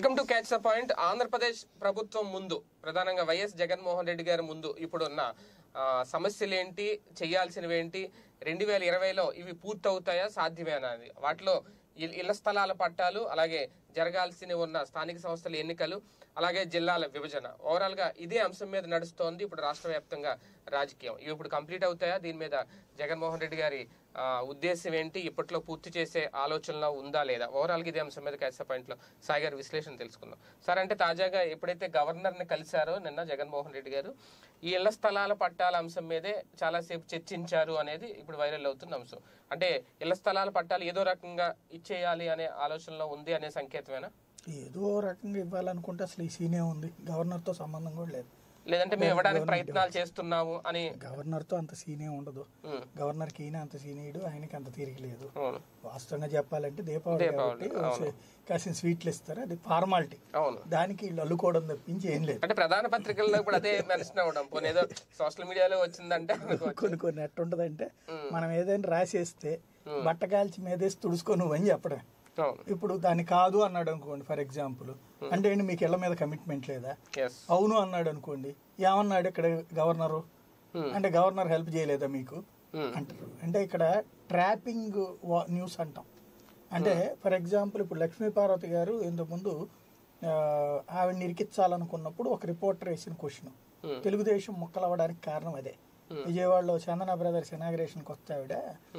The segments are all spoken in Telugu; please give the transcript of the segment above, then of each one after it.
Welcome to catch the point Andhra Pradesh ప్రభుత్వం ముందు ప్రధానంగా వైఎస్ జగన్మోహన్ రెడ్డి గారి ముందు ఇప్పుడున్న ఆ, సమస్యలు ఏంటి చేయాల్సినవి ఏంటి రెండు వేల ఇరవైలో ఇవి పూర్తవుతాయా సాధ్యమేనా అని వాటిలో ఇల్- ఇళ్ల స్థలాల పట్టాలు అలాగే జరగాల్సిన ఉన్న స్థానిక సంస్థల ఎన్నికలు అలాగే జిల్లాల విభజన ఓవరాల్ గా ఇదే అంశం మీద నడుస్తోంది ఇప్పుడు రాష్ట్ర వ్యాప్తంగా రాజకీయం ఇవి ఇప్పుడు కంప్లీట్ అవుతాయా దీని మీద జగన్మోహన్ రెడ్డి గారి ఆ, ఉద్దేశం ఏంటి ఇప్పట్లో పూర్తి చేసే ఆలోచనలో ఉందా లేదా ఓవరాల్ గా ఇదే అంశం మీద క్యాచ్ పాయింట్ లో సాయి గారి విశ్లేషణ తెలుసుకుందాం సార్ అంటే తాజాగా ఎప్పుడైతే గవర్నర్ ని కలిశారో నిన్న జగన్మోహన్ రెడ్డి గారు ఈ ఇళ్ల స్థలాల పట్టాల అంశం మీదే చాలాసేపు చర్చించారు అనేది ఇప్పుడు వైరల్ అవుతున్న అంశం అంటే ఇళ్ల స్థలాల పట్టాలు ఏదో రకంగా ఇచ్చేయాలి అనే ఆలోచనలో ఉంది అనే సంకేతమేనా ఏదో రకంగా ఇవ్వాలనుకుంటే అసలు ఈ సీనే ఉంది గవర్నర్తో సంబంధం కూడా లేదు లేదంటే మేము ఇవ్వడానికి ప్రయత్నాలు చేస్తున్నాము అని గవర్నర్తో అంత సీనే ఉండదు ఉమ్, గవర్నర్కి ఈయన అంత సీనేయుడు ఆయనకి అంత తీరిక లేదు అవును వాస్తవంగా చెప్పాలంటే దీపావళి దీపావళి, కాబట్టి కాసిన స్వీట్లు ఇస్తారు అది ఫార్మాలిటీ అవును దానికి వీళ్ళు అల్లుకోవడం తప్పించి ఏం లేదు అంటే ప్రధాన పత్రికల్లో కూడా అదే మెన్షన్ అవ్వడం పోనీ ఏదో సోషల్ మీడియాలో వచ్చిందంటే అనుకోవచ్చు. కొన్ని కొన్ని ఎట్టుంటదంటే మనం ఏదైనా రాసేస్తే బట్ట కాల్చి మీదేసి తుడుచుకో నువ్వు అని చెప్పడమే అవును ఇప్పుడు దాన్ని కాదు అన్నాడు అనుకోండి ఫర్ ఎగ్జాంపుల్ అంటే ఏంటి మీకు ఇళ్ల మీద కమిట్మెంట్ లేదా ఎస్ అవును అన్నాడు అనుకోండి ఏమన్నాడు ఇక్కడ గవర్నరు అంటే గవర్నర్ హెల్ప్ చేయలేదా మీకు అంటారు అంటే ఇక్కడ ట్రాపింగ్ న్యూస్ అంటాం అంటే ఫర్ ఎగ్జాంపుల్ ఇప్పుడు లక్ష్మీ పార్వతి గారు ఇంతకుముందు ఆ, ఆవిడని ఇరికించాలనుకున్నప్పుడు ఒక రిపోర్టర్ వేసిన క్వశ్చన్ తెలుగుదేశం ముక్కలవ్వడానికి కారణం అదే విజయవాడలో చందన బ్రదర్స్ ఇనాగ్రేషన్కి వస్తే ఆవిడ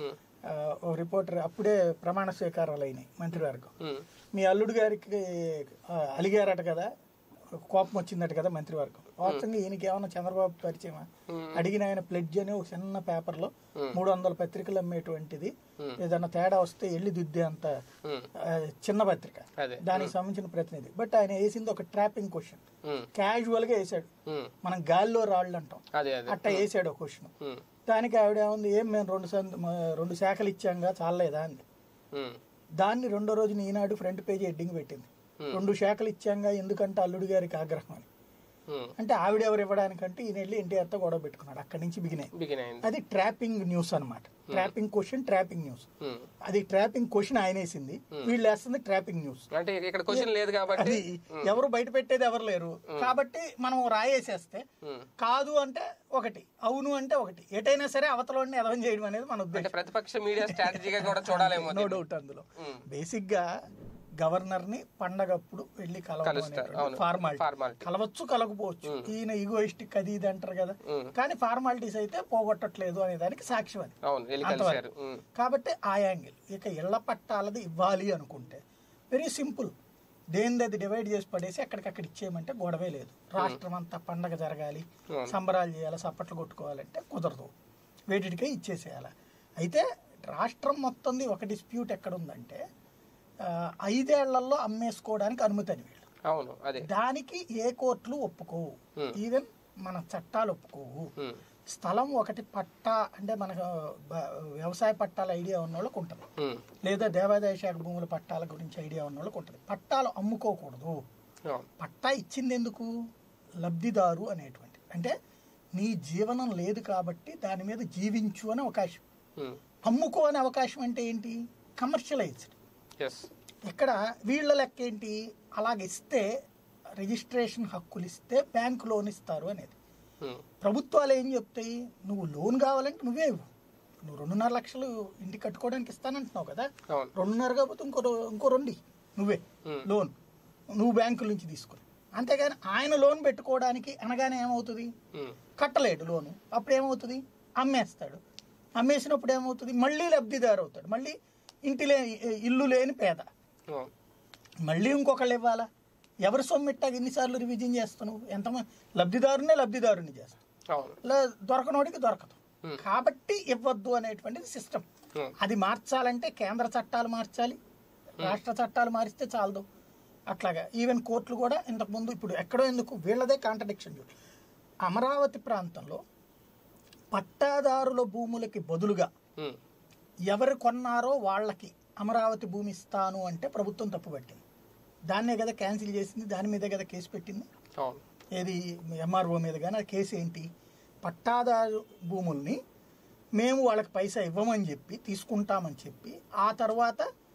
ఆ, ఓ రిపోర్టర్ అప్పుడే ప్రమాణ స్వీకారాలు అయినాయి మంత్రివర్గం మీ అల్లుడు గారికి ఆ, అలిగారట కదా కోపం వచ్చిందట కదా మంత్రివర్గం వాస్తవంగా ఈయనకి ఏమన్నా చంద్రబాబు పరిచయమా అడిగిన ఆయన ప్లెడ్జ్ అనే ఒక చిన్న పేపర్ లో మూడు వందల పత్రికలు అమ్మేటువంటిది ఏదన్నా తేడా వస్తే ఎల్లి దిద్దే అంత ఆ, చిన్న పత్రిక అదే దానికి సంబంధించిన ప్రతినిధి బట్ ఆయన వేసింది ఒక ట్రాపింగ్ క్వశ్చన్ ఉమ్, క్యాజువల్ గా వేసాడు ఉమ్, మనం గాల్లో రాళ్ళు అంటాం అదే అదే అట్ట వేసాడు ఒక క్వశ్చన్ ఉమ్, దానికి ఆవిడ ఏముంది ఏం మేము రెండు సంద- మ- రెండు శాఖలు ఇచ్చాంగా చాలలేదా అంది ఉమ్, దాన్ని రెండో రోజున ఈనాడు ఫ్రంట్ పేజీ హెడ్డింగ్ పెట్టింది రెండు శాఖలు ఇచ్చాంగా ఎందుకంటే అల్లుడు గారికి ఆగ్రహం అని ఉమ్. అంటే ఆవిడ ఎవరు ఇవ్వడానికంటే ఈయన వెళ్ళి ఎన్టీఆర్తో గొడవ పెట్టుకున్నాడు అక్కడి నుంచి బిగినాయి బిగిన్ అయింది అది ట్రాపింగ్ న్యూస్ అన్నమాట trapping question trapping news um. అది ట్రాపింగ్ క్వశ్చన్ ఆయన వేసింది వీళ్ళు వేస్తుంది ట్రాపింగ్ న్యూస్ అంటే ఇక్కడ క్వశ్చన్ లేదు కాబట్టి అది ఎవరు బయట పెట్టేది ఎవరు లేరు కాబట్టి మనం రాయేసేస్తే ఉమ్. కాదు అంటే ఒకటి అవును అంటే ఒకటి ఎటైనా సరే అవతలని ఎదవం చేయడం అనేది మన ఉద్దేశం అంటే ప్రతిపక్ష మీడియా స్ట్రాటజీగా కూడా చూడాలేమో నో డౌట్ అందులో ఉమ్. బేసిక్ గా గవర్నర్ ని పండగప్పుడు వెళ్ళి కలుస్తారు, అవును. Formality Formality. కలవచ్చు కలగపోవచ్చు ఈయన ఈగోయిస్టిక్ అది ఇది అంటారు కదా ఉమ్. కానీ ఫార్మాలిటీస్ అయితే పోగొట్టట్లేదు అనే దానికి సాక్ష్యం అది అవును వెళ్ళి అంతవరకు. కలిశారు ఉమ్, కాబట్టి ఆ యాంగిల్ ఇక ఇళ్ల పట్టాలది ఇవ్వాలి అనుకుంటే వెరీ సింపుల్ దేనిది అది డివైడ్ చేసి పడేసి అక్కడికక్కడ ఇచ్చేయమంటే గొడవే లేదు రాష్ట్రం అంతా పండగ జరగాలి అవును. సంబరాలు చేయాలి సప్పట్లు కొట్టుకోవాలంటే కుదరదు వేటికే ఇచ్చేసేయాలి అయితే రాష్ట్రం మొత్తంది ఒక డిస్ప్యూట్ ఎక్కడ ఉందంటే ఆ, ఐదేళ్లలో అమ్మేసుకోవడానికి అనుమతి అని వీళ్ళు అవును అదే దానికి ఏ కోర్టులు ఒప్పుకోవు Hmm. ఈవెన్ మన చట్టాలు ఒప్పుకోవు ఉమ్, స్థలం ఒకటి పట్టా అంటే మనకు బ- వ్యవసాయ పట్టాల ఐడియా ఉన్న వాళ్ళకి ఉంటుంది ఉమ్, లేదా దేవాదాయ శాఖ భూముల పట్టాల గురించి ఐడియా ఉన్న వాళ్ళకి ఉంటుంది పట్టాలు అమ్ముకోకూడదు అవును పట్టా ఇచ్చింది ఎందుకు లబ్ధిదారు అనేటువంటి అంటే నీ జీవనం లేదు కాబట్టి దాని మీద జీవించు అనే అవకాశం ఉమ్, అమ్ముకో అనే అవకాశం అంటే ఏంటి కమర్షియలైజ్డ్ ఎస్ ఇక్కడ వీళ్ళ లెక్క ఏంటి అలాగ ఇస్తే రిజిస్ట్రేషన్ హక్కులు ఇస్తే బ్యాంక్ లోన్ ఇస్తారు అనేది ఉమ్, ప్రభుత్వాలు ఏం చెప్తాయి నువ్వు లోన్ కావాలంటే నువ్వే ఇవ్వు నువ్వు రెండున్నర లక్షలు ఇంటి కట్టుకోవడానికి ఇస్తానంటున్నావు కదా అవును రెండున్నర కాకపోతే ఇంకో రో- ఇంకో రెండు ఇయ్యి. నువ్వే Hmm. లోన్ నువ్వు బ్యాంకుల నుంచి తీసుకుని అంతేగాని ఆయన లోన్ పెట్టుకోవడానికి అనగానే ఏమవుతుంది ఉమ్, కట్టలేడు లోను అప్పుడు ఏమవుతుంది అమ్మేస్తాడు అమ్మేసినప్పుడు ఏమవుతుంది మళ్ళీ లబ్ధిదారు అవుతాడు మళ్ళీ ఇంటి లే ఇల్లు లేని పేద అవును మళ్ళీ ఇంకొకళ్ళు ఇవ్వాలా ఎవరి సొమ్మిట్టాక ఎన్నిసార్లు రివిజన్ చేస్తావు ఎంతమంది లబ్ధిదారునే లబ్ధిదారుని చేస్తావు అవును లే దొరకనోడికి దొరకదు Hmm. కాబట్టి ఇవ్వద్దు అనేటువంటిది సిస్టమ్ ఉమ్, అది మార్చాలంటే కేంద్ర చట్టాలు మార్చాలి రాష్ట్ర చట్టాలు మారిస్తే చాలదు అట్లాగా ఈవెన్ కోర్టులు కూడా ఇంతకుముందు ఇప్పుడు ఎక్కడో ఎందుకు వీళ్ళదే కాంట్రడిక్షన్ చూడు అమరావతి ప్రాంతంలో పట్టాదారుల భూములకి బదులుగా ఉమ్, ఎవరు కొన్నారో వాళ్ళకి అమరావతి భూమి ఇస్తాను అంటే ప్రభుత్వం తప్పుపట్టింది దాన్నే కదా క్యాన్సిల్ చేసింది దాని మీదే కదా కేసు పెట్టింది అవును ఏది ఎంఆర్ఓ మీద కానీ ఆ కేసు ఏంటి పట్టాదారు భూముల్ని మేము వాళ్ళకి పైసా ఇవ్వమని చెప్పి తీసుకుంటామని చెప్పి ఆ తర్వాత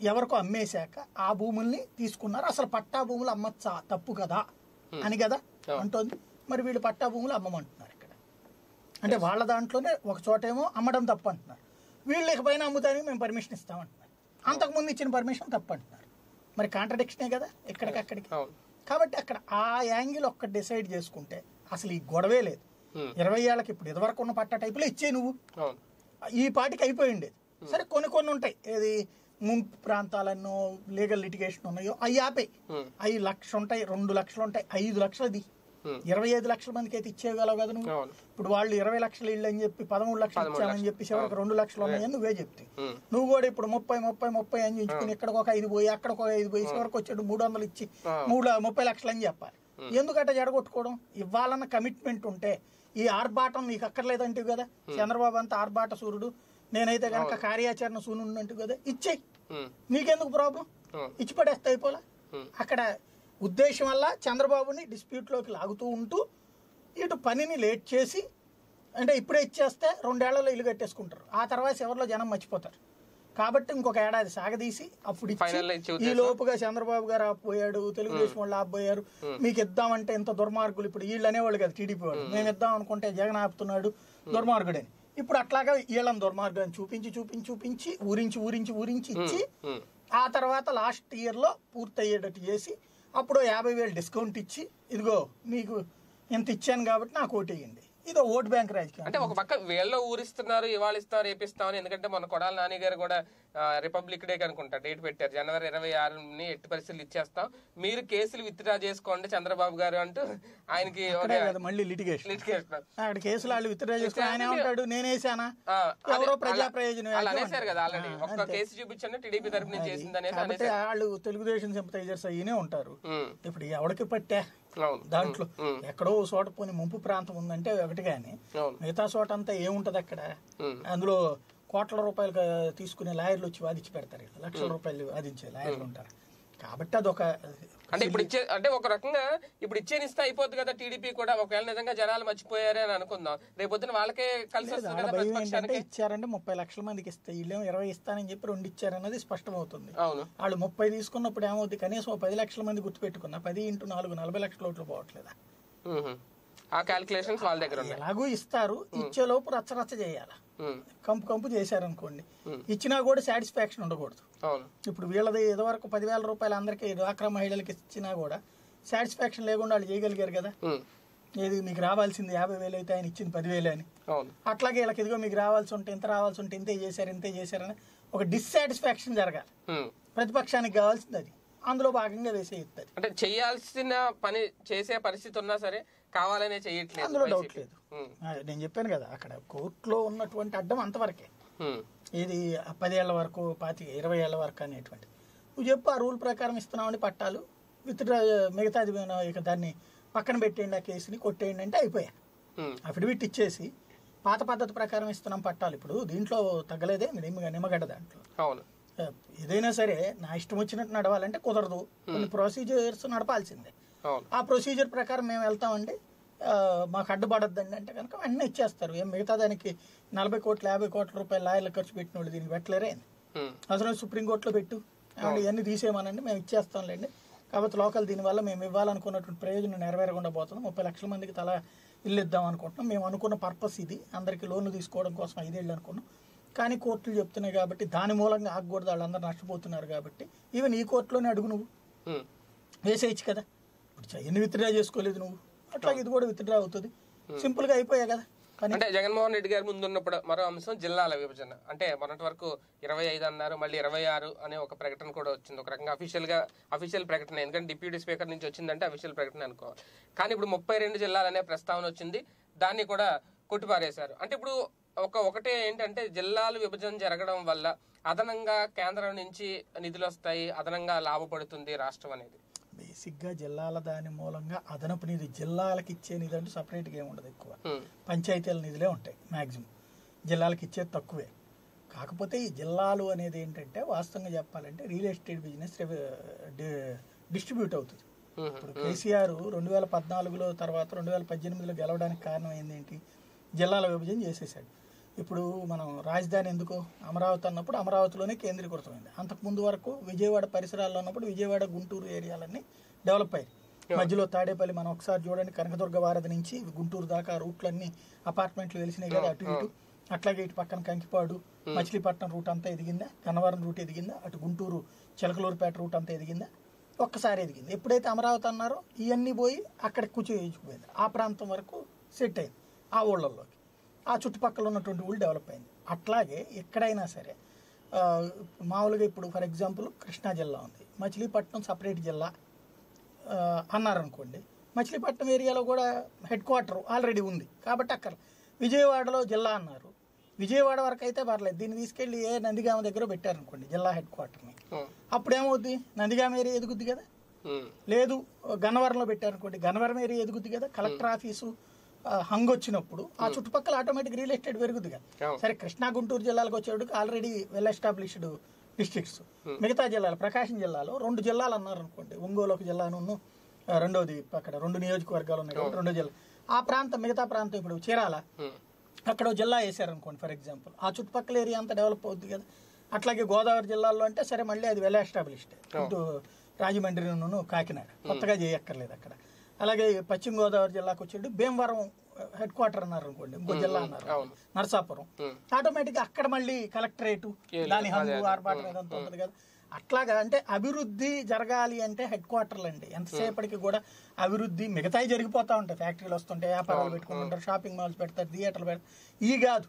ఎవరికో అమ్మేశాక ఆ భూముల్ని తీసుకున్నారు అసలు పట్టా భూములు అమ్మచ్చా తప్పు కదా అని కదా అంటోంది మరి వీళ్ళు పట్టా భూములు అమ్మమంటున్నారు ఇక్కడ అంటే వాళ్ళ దాంట్లోనే ఒక చోటేమో అమ్మడం తప్పు అంటున్నారు వీళ్ళు ఇకపైన అమ్ముతానికి మేము పర్మిషన్ ఇస్తామంటున్నారు అంతకుముందు ఇచ్చిన పర్మిషన్ తప్పు అంటున్నారు మరి కాంట్రడిక్షనే కదా ఎక్కడికక్కడికి అవును కాబట్టి అక్కడ ఆ యాంగిల్ ఒక్కటి డిసైడ్ చేసుకుంటే అసలు ఈ గొడవే లేదు Hmm. ఇరవై ఏళ్ళకి ఇప్పుడు ఇదివరకు ఉన్న పట్టా టైపులో ఇచ్చే నువ్వు అవును ఈ పాటికి అయిపోయి ఉండేది సరే కొన్ని కొన్ని ఉంటాయి ఏది ముంపు ప్రాంతాలన్నో లీగల్ లిటిగేషన్ ఉన్నాయో అవి ఆపే Hmm. అవి లక్ష ఉంటాయి రెండు లక్షలు ఉంటాయి ఐదు లక్షలది Hmm. ఇరవై ఐదు లక్షల మందికి అయితే ఇచ్చేయగలవు కదా నువ్వు అవును ఇప్పుడు వాళ్ళు ఇరవై లక్షలు ఇళ్ళు అని చెప్పి పదమూడు లక్షలు పదమూడు ఇచ్చామని లక్షలు. చెప్పి చివరికి రెండు లక్షలు ఉన్నాయని నువ్వే చెప్తే Hmm. నువ్వు కూడా ఇప్పుడు ముప్పై ముప్పై ముప్పై అని ఎంచుకుని ఇక్కడికి ఒక ఐదు పోయి అక్కడికి ఒక ఐదు పోయి చివరికి వచ్చాడు మూడు వందలు ఇచ్చి ఆ. మూడు ముప్పై లక్షలు అని చెప్పాలి ఎందుకంటే జడగొట్టుకోవడం ఇవ్వాలన్న కమిట్మెంట్ ఉంటే ఈ ఆర్భాటం నీకు అక్కర్లేదంటే కదా చంద్రబాబు అంతా ఆర్భాట సూర్యుడు నేనైతే కనుక కార్యాచరణ సూర్యుడు అంటూ కదా ఇచ్చేయి ఉమ్, నీకెందుకు ప్రాబ్లం ఉమ్, ఇచ్చి పడేస్తే అయిపోలా Hmm. అక్కడ ఉద్దేశం వల్ల చంద్రబాబుని డిస్ప్యూట్లోకి లాగుతూ ఉంటూ ఇటు పనిని లేట్ చేసి అంటే ఇప్పుడే ఇచ్చేస్తే రెండేళ్లలో ఇల్లు కట్టేసుకుంటారు ఆ తర్వాత ఎవరిలో జనం మర్చిపోతారు కాబట్టి ఇంకొక ఏడాది సాగదీసి అప్పుడు Final లో ఇచ్చి ఇచ్చే ఈ లోపుగా చంద్రబాబు గారు ఆపోయాడు తెలుగుదేశం వాళ్ళు ఆపోయారు మీకు ఇద్దామంటే ఇంత దుర్మార్గులు ఇప్పుడు వీళ్ళు అనేవాళ్ళు కదా టీడీపీ వాళ్ళు మేము ఇద్దాం అనుకుంటే జగన్ ఆపుతున్నాడు దుర్మార్గుడని ఇప్పుడు అట్లాగా వీళ్ళని దుర్మార్గుని చూపించి చూపించి చూపించి ఊరించి ఊరించి ఊరించి ఇచ్చి ఉమ్, ఆ తర్వాత లాస్ట్ ఇయర్లో పూర్తయ్యేటట్టు చేసి అప్పుడు యాభై వేలు డిస్కౌంట్ ఇచ్చి ఇదిగో మీకు ఇంత ఇచ్చాను కాబట్టి నాకు ఓటు వేయండి ఇదో ఓట్ బ్యాంక్ రాజకీయం అంటే ఒక పక్క వీళ్ళలో ఊరిస్తున్నారు ఇవాళ ఇస్తారు రేపిస్తామని ఎందుకంటే మన కొడాల నాని గారు కూడా ఆ, రిపబ్లిక్ డే అనుకుంటా డేట్ పెట్టారు జనవరి ఇరవై ఆరుని ఎట్టి పరిస్థితులు ఇచ్చేస్తాం మీరు కేసులు విత్డ్రా చేసుకోండి చంద్రబాబు గారు అంటూ ఆయనకి ఒక అక్కడే కదా మళ్ళీ లిటిగేషన్ litigation. అక్కడ కేసులు వాళ్ళు విత్డ్రా చేసుకుని ఆయన ఏమంటాడు నేనేసానా ఆ, అదే, ఎవరో అలా- ప్రజా ప్రయోజనం అలా వ్యాజ్యం అనేసారు కదా ఆల్రెడీ అంటారు. ఒక్క కేసు చూపించండి టీడీపీ తరపు నుంచి చేసింది అనేది కాబట్టి వాళ్ళు తెలుగుదేశం సింపతైజర్స్ అయ్యనే ఉంటారు ఉమ్, ఇప్పుడు ఎవరికి పట్టా అవును దాంట్లో ఉమ్, ఎక్కడో ఓ చోట పోని ముంపు ప్రాంతం ఉందంటే ఒకటి కానీ అవును మిగతా చోట అంతా ఏముంటది అక్కడ ఉమ్, అందులో కోట్ల రూపాయలు క- తీసుకునే లాయర్లు వచ్చి వాదించి పెడతారు ఇక్కడ. లక్షల రూపాయలు వాదించే లాయర్లు ఉంటారు కాబట్టి అదొక అంటే ఇప్పుడు ఇచ్చే అంటే ఒక రకంగా ఇప్పుడు ఇచ్చేనిస్తే అయిపోద్ది కదా టీడీపీ కూడా ఒకవేళ నిజంగా జనాలు మర్చిపోయారే అని అనుకుందాం రేపొద్దున వాళ్ళకే కలిసి వస్తుంది వాళ్ళ కదా భయం ఏంటంటే ప్రతిపక్షానికి ఇచ్చారంటే ముప్పై లక్షల మందికి ఇస్తే వీళ్ళేమో ఇరవై ఇస్తానని చెప్పి రెండు ఇచ్చారన్నది స్పష్టమవుతుంది అవును వాళ్ళు ముప్పై తీసుకున్నప్పుడు ఏమవుతుంది కనీసం ఓ పది లక్షల మంది గుర్తుపెట్టుకున్నా పది ఇంటూ నాలుగు నలభై లక్షల ఓట్లు పోవట్లేదా ఉహు. ఆ క్యాల్కులేషన్స్ వాళ్ళ దగ్గర ఉన్నాయి ఎలాగూ ఇస్తారు ఇచ్చేలోపు రచ్చరచ్చ చేయాలి ఉమ్, కంపు కంపు చేశారనుకోండి ఇచ్చినా కూడా సాటిస్ఫాక్షన్ ఉండకూడదు అవును ఇప్పుడు వీళ్ళది ఇదివరకు పదివేల రూపాయలు అందరికీ డ్వాక్రా మహిళలకి ఇచ్చినా కూడా సాటిస్ఫాక్షన్ లేకుండా వాళ్ళు చేయగలిగారు కదా ఉమ్, ఏది మీకు రావాల్సింది యాభై వేలు అయితే ఆయన ఇచ్చింది పదివేలు అని అవును అట్లాగే వీళ్ళకి ఇదిగో మీకు రావాల్సి ఉంటే ఇంత రావాల్సి ఉంటే ఇంతే చేశారు ఇంతే చేశారని ఒక డిస్సాటిస్ఫాక్షన్ జరగాలి ఉమ్. ప్రతిపక్షానికి కావాల్సింది అది అందులో భాగంగా వేసే ఇస్తుంది అంటే చేయాల్సిన పని చేసే పరిస్థితి ఉన్నా సరే కావాలనే చేయట్లేదు అందులో డౌట్ వైసీపీ. లేదు ఉమ్, ఆ, నేను చెప్పాను కదా అక్కడ కోర్టులో ఉన్నటువంటి అడ్డం అంతవరకే ఉమ్, ఇది పదేళ్ల వరకు పాతి ఇరవై ఏళ్ల వరకు అనేటువంటి నువ్వు చెప్పు ఆ రూల్ ప్రకారం ఇస్తున్నామని పట్టాలు విత్ మిగతాది మన ఇక దాన్ని పక్కన పెట్టేయండి ఆ కేసుని కొట్టేయండి అంటే అయిపోయా ఉమ్, అఫిడవిట్ ఇచ్చేసి పాత పద్ధతి ప్రకారం ఇస్తున్నాం పట్టాలు ఇప్పుడు దీంట్లో తగ్గలేదే నిమ్మ నిమ్మగడ్డ దాంట్లో అవును ఆ, ఏదైనా సరే నా ఇష్టం వచ్చినట్టు నడవాలంటే కుదరదు కొన్ని ప్రొసీజర్స్ నడపాల్సిందే అవును ఆ ప్రొసీజర్ ప్రకారం మేము వెళ్తామండి ఆ, మాకు అడ్డుపడద్దండి అంటే కనుక అన్నీ ఇచ్చేస్తారు ఏం మిగతా దానికి నలభై కోట్ల యాభై కోట్ల రూపాయల లాయర్లు ఖర్చు పెట్టిన వాళ్ళు దీనికి పెట్టలేరే ఉమ్, అసలు సుప్రీంకోర్టులో పెట్టు ఏమంటే ఇవన్నీ తీసేయమనండి మేము ఇచ్చేస్తాంలేండి కాబట్టి లోకల్ దీనివల్ల మేము ఇవ్వాలనుకున్నటువంటి ప్రయోజనం నెరవేరకుండా పోతుంది ముప్పై లక్షల మందికి తల ఇల్లు ఇద్దాం అనుకుంటున్నాం మేము అనుకున్న పర్పస్ ఇది అందరికీ లోన్లు తీసుకోవడం కోసం ఐదేళ్ళు అనుకున్నాం కానీ కోర్టులు చెప్తున్నాయి కాబట్టి దాని మూలంగా ఆగకూడదు వాళ్ళందరూ నష్టపోతున్నారు కాబట్టి ఈవెన్ ఈ కోర్టులోనే అడుగు నువ్వు ఉమ్, వేసేయచ్చు కదా ఇప్పుడు ఎన్ని విత్డ్రా చేసుకోలేదు నువ్వు అట్లా ఇది కూడా విత్డ్రా అవుతుంది సింపుల్ గా అయిపోయా కదా కానీ అంటే జగన్మోహన్ రెడ్డి గారు ముందున్నప్పుడు మరో అంశం జిల్లాల విభజన అంటే మొన్నటి వరకు ఇరవై ఐదు అన్నారు మళ్ళీ ఇరవై ఆరు అనే ఒక ప్రకటన కూడా వచ్చింది ఒక రకంగా అఫీషియల్ గా అఫీషియల్ ప్రకటన ఎందుకంటే డిప్యూటీ స్పీకర్ నుంచి వచ్చిందంటే అఫీషియల్ ప్రకటన అనుకోవాలి కానీ ఇప్పుడు ముప్పై రెండు జిల్లాలనే ప్రస్తావన వచ్చింది దాన్ని కూడా కొట్టిపారేశారు అంటే ఇప్పుడు ఒక ఒకటే ఏంటంటే జిల్లాలు విభజన జరగడం వల్ల అదనంగా కేంద్రం నుంచి నిధులు వస్తాయి అదనంగా లాభపడుతుంది రాష్ట్రం అనేది బేసిక్ గా జిల్లాల దాని మూలంగా అదనపు నిధి జిల్లాలకు ఇచ్చే నిధి అంటే సపరేట్ గా ఏమి ఉండదు ఎక్కువ ఉమ్, పంచాయతీల నిధులే ఉంటాయి మాక్సిమం జిల్లాలకు ఇచ్చేది తక్కువే కాకపోతే ఈ జిల్లాలు అనేది ఏంటంటే వాస్తవంగా చెప్పాలంటే రియల్ ఎస్టేట్ బిజినెస్ డిస్ట్రిబ్యూట్ అవుతుంది ఉమ్, ఇప్పుడు కేసీఆర్ రెండు వేల పద్నాలుగులో తర్వాత రెండు వేల పద్దెనిమిదిలో గెలవడానికి కారణం ఏంటి జిల్లాల విభజన చేసేసాడు ఇప్పుడు మనం రాజధాని ఎందుకు అమరావతి అన్నప్పుడు అమరావతిలోనే కేంద్రీకృతమైంది అంతకు ముందు వరకు విజయవాడ పరిసరాల్లో ఉన్నప్పుడు విజయవాడ గుంటూరు ఏరియాలన్నీ డెవలప్ అయ్యాయి మధ్యలో తాడేపల్లి మనం ఒకసారి చూడండి కనకదుర్గ వారధి నుంచి గుంటూరు దాకా రూట్లన్నీ అపార్ట్మెంట్లు వెలిసినాయి కదా అటు ఇటు అట్లాగే ఇటు పక్కన కంకిపాడు మచిలీపట్నం రూట్ అంతా ఎదిగిందా గన్నవరం రూట్ ఎదిగిందా అటు గుంటూరు చిలకలూరుపేట రూట్ అంతా ఎదిగిందా ఒక్కసారి ఎదిగింది ఎప్పుడైతే అమరావతి అన్నారో ఇవన్నీ పోయి అక్కడ కూర్చోయించుకుపోయింది ఆ ప్రాంతం వరకు సెట్ అయింది ఆ ఊళ్ళల్లోకి ఆ చుట్టుపక్కల ఉన్నటువంటి ఊళ్ళు డెవలప్ అయింది అట్లాగే ఎక్కడైనా సరే ఆ, మామూలుగా ఇప్పుడు ఫర్ ఎగ్జాంపుల్ కృష్ణా జిల్లా ఉంది మచిలీపట్నం సపరేట్ జిల్లా ఆ, అన్నారనుకోండి మచిలీపట్నం ఏరియాలో కూడా హెడ్ క్వార్టర్ ఆల్రెడీ ఉంది కాబట్టి అక్కడ విజయవాడలో జిల్లా అన్నారు విజయవాడ వరకు అయితే పర్లేదు దీన్ని తీసుకెళ్ళి ఏ నందిగామ దగ్గర పెట్టారనుకోండి జిల్లా హెడ్ క్వార్టర్ని ఉమ్, అప్పుడు ఏమవుద్ది నందిగామ ఏరియా ఎదుగుద్ది కదా ఉమ్, లేదు గన్నవరంలో పెట్టారనుకోండి గన్నవరం ఏరియా ఎదుగుద్ది కదా కలెక్టర్ ఆఫీసు ఆ, హంగ్ వచ్చినప్పుడు ఆ చుట్టుపక్కల ఆటోమేటిక్ రియల్ ఎస్టేట్ పెరుగుద్ది కదా అవును. సరే కృష్ణా గుంటూరు జిల్లాలకు వచ్చేటికి ఆల్రెడీ వెల్ ఎస్టాబ్లిష్డ్ డిస్ట్రిక్ట్స్ మిగతా జిల్లాలు ప్రకాశం జిల్లాలో రెండు జిల్లాలు అన్నారు అనుకోండి ఒంగోలు ఒక జిల్లాను ఆ, రెండోది అక్కడ రెండు నియోజకవర్గాలు ఉన్నాయి కాబట్టి రెండో జిల్లా ఆ ప్రాంతం మిగతా ప్రాంతం ఇప్పుడు చీరాల ఉమ్, అక్కడ ఓ జిల్లా వేసారు అనుకోండి ఫర్ ఎగ్జాంపుల్ ఆ చుట్టుపక్కల ఏరియా అంతా డెవలప్ అవుద్ది కదా అట్లాగే గోదావరి జిల్లాలో అంటే సరే మళ్ళీ అది వెల్ ఎస్టాబ్లిష్డ్ ఇటు రాజమండ్రిను కాకినాడ కొత్తగా చేయక్కర్లేదు అక్కడ అలాగే పశ్చిమ గోదావరి జిల్లాకు వచ్చేటి భీమవరం హెడ్ క్వార్టర్ అన్నారు అనుకోండి ఇంకో జిల్లా అన్నారు అవును. నరసాపురం ఉమ్. ఆటోమేటిక్ అక్కడ మళ్ళీ కలెక్టరేటు దాని హంగు ఆర్పాటం ఇదంతా ఉంటుంది కదా అట్లాగా అంటే అభివృద్ధి జరగాలి అంటే హెడ్ క్వార్టర్లు అండి ఎంతసేపటికి కూడా అభివృద్ధి మిగతాయి జరిగిపోతా ఉంటాయి ఫ్యాక్టరీలు వస్తుంటాయి వ్యాపారాలు పెట్టుకుంటుంటారు షాపింగ్ మాల్స్ పెడతారు థియేటర్లు పెడతారు ఈ కాదు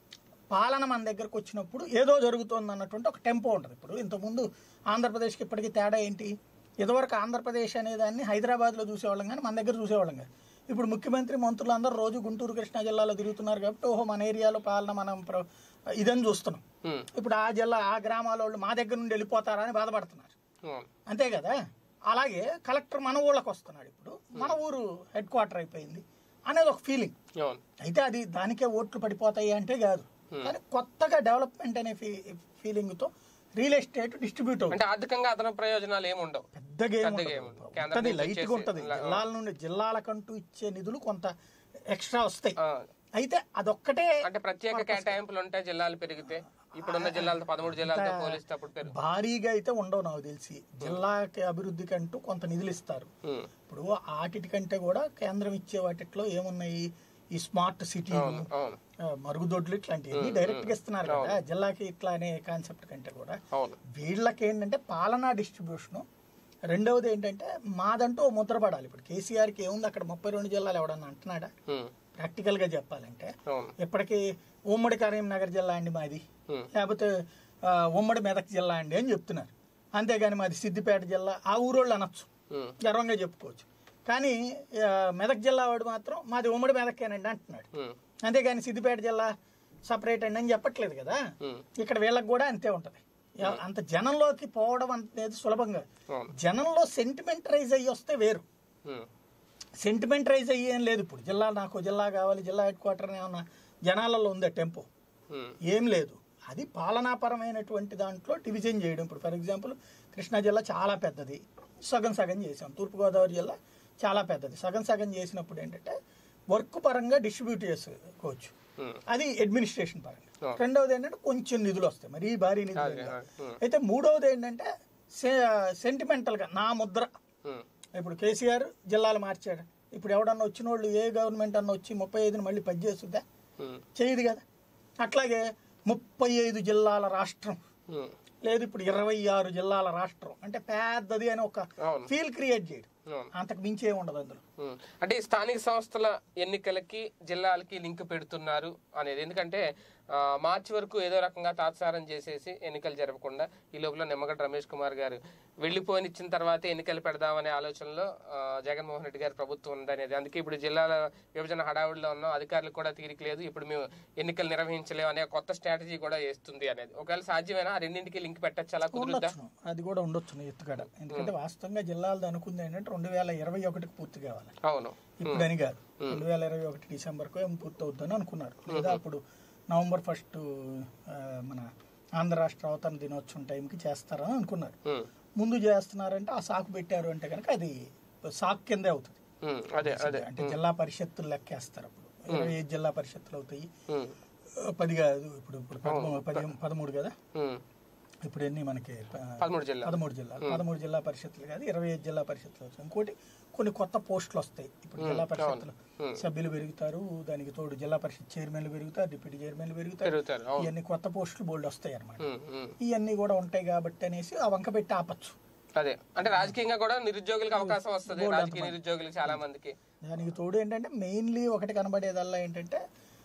పాలన మన దగ్గరకు వచ్చినప్పుడు ఏదో జరుగుతోంది అన్నటువంటి ఒక టెంపో ఉంటుంది ఇప్పుడు ఇంతకుముందు ఆంధ్రప్రదేశ్కి ఇప్పటికీ తేడా ఏంటి ఇదివరకు ఆంధ్రప్రదేశ్ అనే దాన్ని హైదరాబాద్లో చూసేవాళ్ళం కానీ మన దగ్గర చూసేవాళ్ళం కాదు ఇప్పుడు ముఖ్యమంత్రి మంత్రులు అందరూ రోజు గుంటూరు కృష్ణా జిల్లాలో తిరుగుతున్నారు కాబట్టి ఓహో మన ఏరియాలో పాలన మనం ప్ర- ఇదని చూస్తున్నాం ఉమ్, ఇప్పుడు ఆ జిల్లా ఆ గ్రామాల వాళ్ళు మా దగ్గర నుండి వెళ్ళిపోతారా అని బాధపడుతున్నారు అవును. అంతే కదా అలాగే కలెక్టర్ మన ఊళ్ళకి వస్తున్నాడు ఇప్పుడు మన ఊరు హెడ్ క్వార్టర్ అయిపోయింది అనేది ఒక ఫీలింగ్ అవును అయితే అది దానికే ఓట్లు పడిపోతాయి అంటే కాదు కానీ కొత్తగా డెవలప్మెంట్ అనే ఫీలింగ్ తో రియల్ ఎస్టేట్ డిస్ట్రిబ్యూట్ అవుతుంది అంటే ఆర్థికంగా అదనపు ప్రయోజనాలు ఏమి ఉండవు పెద్దగా ఏం పెద్దగా ఉండదు. ఏం ఉండదు. కేంద్రం ఉంటది నుంచి లైట్ గా వచ్చేసి ఉంటది లా- జిల్లాల నుండి జిల్లాలకంటూ ఇచ్చే నిధులు కొంత ఎక్స్ట్రా వస్తాయి ఆ, అయితే అదొక్కటే అంటే ప్రత్యేక కేటాయింపులు ఉంటాయి జిల్లాలు పెరిగితే ఇప్పుడున్న జిల్లాలతో పదమూడు జిల్లాలతో పోలిస్తే అప్పుడు పెరుగు భారీగా అయితే ఉండవు నాకు తెలిసి జిల్లాకి అభివృద్ధికి అంటూ కొంత నిధులు ఇస్తారు ఉమ్, ఇప్పుడు వాటి కంటే కూడా కేంద్రం ఇచ్చే వాటిలో ఏమున్నాయి ఈ స్మార్ట్ సిటీలు అవును అవును ఆ, మరుగుదొడ్లు ఇట్లాంటివన్నీ డైరెక్ట్ గా ఇస్తున్నారు కదా జిల్లాకి ఇట్లా అనే కాన్సెప్ట్ కంటే కూడా అవును వీళ్ళకి ఏంటంటే పాలనా డిస్ట్రిబ్యూషన్ రెండవది ఏంటంటే మాదంటూ ఓ ముద్ర పడాలి ఇప్పుడు కేసీఆర్కి ఏముంది అక్కడ ముప్పై రెండు జిల్లాలు ఎవడన్నా అంటున్నాడా ఉమ్, ప్రాక్టికల్ గా చెప్పాలంటే అవును ఇప్పటికీ ఉమ్మడి కరీంనగర్ జిల్లా అండి మాది ఉమ్, లేకపోతే ఆ, ఉమ్మడి మెదక్ జిల్లా అండి అని చెప్తున్నారు అంతేగాని మాది సిద్దిపేట జిల్లా ఆ ఊరోళ్ళు అనొచ్చు ఉమ్, గర్వంగా చెప్పుకోవచ్చు కానీ ఆ, మెదక్ జిల్లా వాడు మాత్రం మాది ఉమ్మడి మెదక్కేనండి అంటున్నాడు ఉమ్, అంతేగాని సిద్దిపేట జిల్లా సపరేట్ అండి అని చెప్పట్లేదు కదా ఉమ్, ఇక్కడ వీళ్ళకి కూడా అంతే ఉంటది ఎ- అంత జనంలోకి పోవడం అనేది సులభంగా అవును జనంలో సెంటిమెంటరైజ్ అయ్యి వస్తే వేరు ఉమ్, సెంటిమెంటరైజ్ అయ్యి ఏం లేదు ఇప్పుడు జిల్లా నాకు జిల్లా కావాలి జిల్లా హెడ్ క్వార్టర్ ఏమన్నా జనాలలో ఉందా టెంపో ఉమ్, ఏం లేదు అది పాలనాపరమైనటువంటి దాంట్లో డివిజన్ చేయడం ఇప్పుడు ఫర్ ఎగ్జాంపుల్ కృష్ణా జిల్లా చాలా పెద్దది సగం సగం చేసాం తూర్పుగోదావరి జిల్లా చాలా పెద్దది సగం సగం చేసినప్పుడు ఏంటంటే వర్క్ పరంగా డిస్ట్రిబ్యూట్ చేసుకోవచ్చు ఉమ్, అది అడ్మినిస్ట్రేషన్ పరంగా ఆ. రెండవది ఏంటంటే కొంచెం నిధులు వస్తాయి మరీ భారీ నిధులు అదే, ఏం కాదు. ఉమ్, అయితే మూడవది ఏంటంటే సెంటిమెంటల్ గా నా ముద్ర ఉమ్, ఇప్పుడు కేసీఆర్ జిల్లాలు మార్చాడు ఇప్పుడు ఎవడన్నా వచ్చిన వాళ్ళు ఏ గవర్నమెంట్ అన్న వచ్చి ముప్పై ఐదుని మళ్ళీ పది చేస్తుందా ఉమ్, చేయదు కదా అట్లాగే ముప్పై ఐదు జిల్లాల రాష్ట్రం ఉమ్, లేదు ఇప్పుడు ఇరవై ఆరు జిల్లాల రాష్ట్రం అంటే పెద్దది అని ఒక అవును ఫీల్ క్రియేట్ చేయడు అవును అంతకు మించి ఏమి ఉండదు అందులో ఉమ్. అంటే ఈ స్థానిక సంస్థల ఎన్నికలకి జిల్లాలకి లింక్ పెడుతున్నారు అనేది ఎందుకంటే ఆ, మార్చి వరకు ఏదో రకంగా తాత్సారం చేసేసి ఎన్నికలు జరపకుండా ఈ లోపల నిమ్మగడ్డ రమేష్ కుమార్ గారు వెళ్ళిపోయినిచ్చిన తర్వాత ఎన్నికలు పెడదామనే ఆలోచనలో ఆ, జగన్మోహన్ రెడ్డి గారి ప్రభుత్వం ఉందనేది అందుకే ఇప్పుడు జిల్లాల విభజన హడావుడిలో ఉన్నాం అధికారులకు కూడా తీరిక లేదు ఇప్పుడు మేము ఎన్నికలు నిర్వహించలేము అనే కొత్త స్ట్రాటజీ కూడా వేస్తుంది అనేది ఒకవేళ సాధ్యమేనా ఆ రెండింటికి లింక్ పెట్టచ్చు అలా కుదురుద్దా ఉండొచ్చును అది కూడా ఉండొచ్చును ఎత్తుగడ ఎందుకంటే వాస్తవంగా జిల్లాలది అనుకుంది ఏంటంటే రెండు వేల ఇరవై ఒకటికి పూర్తి కావాలి అవును ఇప్పుడు అని కాదు రెండు వేల ఇరవై ఒకటి డిసెంబర్కు ఏం పూర్తి అవుతుందని అనుకున్నారు లేదా అప్పుడు నవంబర్ ఫస్ట్ మన ఆంధ్ర రాష్ట్ర అవతరణ దినోత్సవం టైంకి చేస్తారని అనుకున్నారు ఉమ్, ముందు చేస్తున్నారంటే ఆ సాకు పెట్టారు అంటే కనుక అది సాకు కిందే అవుతుంది ఉమ్, అదే అదే అంటే జిల్లా పరిషత్తులు లెక్కేస్తారు అప్పుడు ఇరవై ఐదు జిల్లా పరిషత్తులు అవుతాయి ఉమ్, పది కాదు ఇప్పుడు ఇప్పుడు పదమూడు పది పదమూడు కదా ఉమ్. ఇప్పుడు ఎన్ని మనకి ప- పదమూడు జిల్లా పదమూడు జిల్లాలు పదమూడు జిల్లా పరిషత్లు కాదు ఇరవై ఐదు జిల్లా పరిషత్లు వస్తాయి ఇంకోటి కొన్ని కొత్త పోస్టులు వస్తాయి ఇప్పుడు జిల్లా పరిషత్లు సభ్యులు పెరుగుతారు దానికి తోడు జిల్లా పరిషత్ చైర్మన్లు పెరుగుతారు డిప్యూటీ చైర్మన్లు పెరుగుతారు పెరుగుతారు అవును ఇవన్నీ కొత్త పోస్టులు బోల్డ్ వస్తాయి అన్నమాట ఉమ్, ఉమ్. ఇవన్నీ కూడా ఉంటాయి కాబట్టి అనేసి ఆ వంక పెట్టి ఆపచ్చు అదే అంటే రాజకీయంగా కూడా నిరుద్యోగులకు అవకాశం వస్తుంది రాజకీయ నిరుద్యోగులకు చాలా మందికి దానికి తోడు ఏంటంటే మెయిన్లీ ఒకటి కనబడేదల్లా ఏంటంటే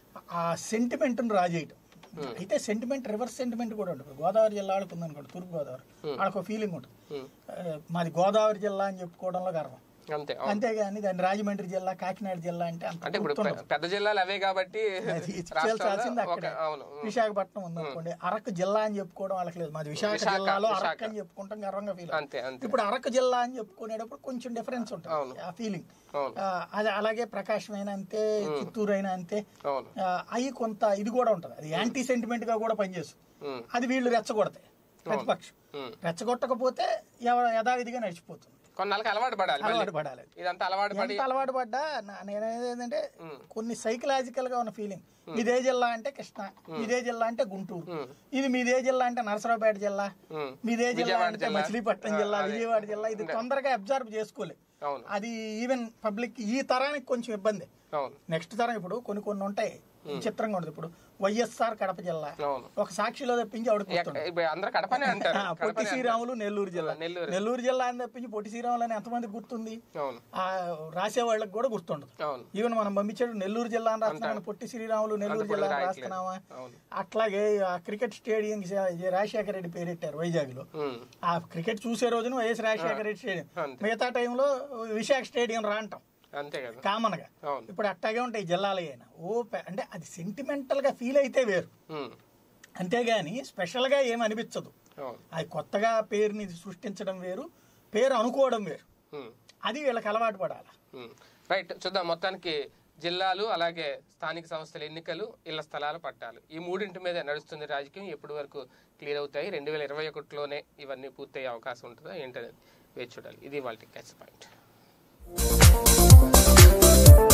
ఆ సెంటిమెంట్ను రాజేయటం అయితే సెంటిమెంట్ రివర్స్ సెంటిమెంట్ కూడా ఉంటుంది గోదావరి జిల్లా ఆడుకుంది అనుకోండి తూర్పు గోదావరి వాళ్ళకి ఒక ఫీలింగ్ ఉంటుంది ఉమ్. ఆ, మాది గోదావరి జిల్లా అని చెప్పుకోవడంలో గర్వం అంతే అవును. అంతేగాని దాన్ని రాజమండ్రి జిల్లా కాకినాడ జిల్లా అంటే అంత అంటే ఇప్పుడు గుర్తుండదు. పె- పెద్ద జిల్లాలు అవే కాబట్టి అది రాష్ట్రంలో చేయాల్సింది ఒక అక్కడే అవును ఉమ్. విశాఖపట్నం ఉంది అనుకోండి అరకు జిల్లా అని చెప్పుకోవడం వాళ్ళకి లేదు మాది విశాఖ విశాఖ, జిల్లాలో విశాఖ. అరకు అని చెప్పుకుంటాం గర్వంగా ఫీల్ అంతే అంతే ఇప్పుడు అరకు జిల్లా అని చెప్పుకునేటప్పుడు కొంచెం డిఫరెన్స్ అవును. ఉంటుంది ఆ ఫీలింగ్ అవును అది అలాగే ప్రకాశం అయినా అంతే చిత్తూరు అయినా అంతే అవును అవి కొంత ఇది కూడా ఉంటుంది అది యాంటీ సెంటిమెంట్ గా కూడా పనిచేస్తుంది ఉమ్, అది వీళ్ళు రెచ్చగొడతాయి ప్రతిపక్షం ఉమ్. రెచ్చగొట్టకపోతే ఎవ- యథావిధిగా నడిచిపోతుంది కొన్నాళ్ళకి అలవాటు పడాలి మళ్ళీ. అలవాటు పడాలి ఇదంతా అలవాటు పడి ఎంత అలవాటు పడ్డా నా- నేనేది ఏంటంటే ఉమ్. కొన్ని సైకలాజికల్ గా ఉన్న ఫీలింగ్ ఇదే జిల్లా అంటే కృష్ణ ఇదే జిల్లా అంటే గుంటూరు ఉమ్, ఇది మీదే జిల్లా అంటే నరసరావుపేట జిల్లా ఉమ్. మీదే జిల్లా విజయవాడ అంటే జిల్లా. మచిలీపట్నం ఆ, జిల్లా అదే. విజయవాడ జిల్లా ఇది తొందరగా అబ్జర్వ్ చేసుకోలేదు అవును అది ఈవెన్ పబ్లిక్ ఈ తరానికి కొంచెం ఇబ్బంది అవును నెక్స్ట్ తరం ఇప్పుడు కొన్ని కొన్ని ఉంటాయి చిత్రంగా ఉండదు ఇప్పుడు వైఎస్ఆర్ కడప జిల్లా అవును ఒక సాక్షిలో తప్పించి ఆవిడ ఎక్క- ఇప్పుడు అందరు కడపనే అంటారు పొట్టి కడపనే శ్రీరాములు నెల్లూరు జిల్లా అంటారు. నెల్లూరు నెల్లూరు జిల్లా అని తప్పించి పొట్టి శ్రీరాములు అని ఎంతమంది గుర్తుంది అవును ఆ రాసే వాళ్ళకి కూడా గుర్తుండదు అవును ఈవెన్ మనం పంపించాడు నెల్లూరు జిల్లా అని రాస్తున్నాం పొట్టి శ్రీరాములు నెల్లూరు జిల్లా అని రాస్తున్నామా అవును అట్లాగే ఆ క్రికెట్ స్టేడియం రాజశేఖర రెడ్డి పేరెట్టారు వైజాగ్ లో ఉమ్, ఆ క్రికెట్ చూసే రోజున వైఎస్ రాజశేఖర రెడ్డి స్టేడియం అంతే మిగతా టైంలో విశాఖ స్టేడియం రా అంటాం అంతే కదా కామన్ గా అవును ఇప్పుడు అట్టాగే ఉంటాయి జిల్లాలు అయినా ఓ పె- అంటే అది సెంటిమెంటల్ గా ఫీల్ అయితే వేరు ఉమ్, అంతేగాని స్పెషల్ గా ఏమి అనిపించదు అవును అది కొత్తగా పేరుని సృష్టించడం వేరు పేరు అనుకోవడం వేరు ఉమ్, అది వీళ్ళకి అలవాటు పడాలి ఉమ్. రైట్ చూద్దాం మొత్తానికి జిల్లాలు అలాగే స్థానిక సంస్థల ఎన్నికలు ఇళ్ల స్థలాల పట్టాలు ఈ మూడింటి మీద నడుస్తుంది రాజకీయం ఎప్పటి వరకు క్లియర్ అవుతాయి రెండు వేల ఇరవై ఒకటిలోనే ఇవన్నీ పూర్తయ్యే అవకాశం ఉంటుందా ఏంటనేది వేచి చూడాలి ఇది వాళ్ళ క్యాచ్ పాయింట్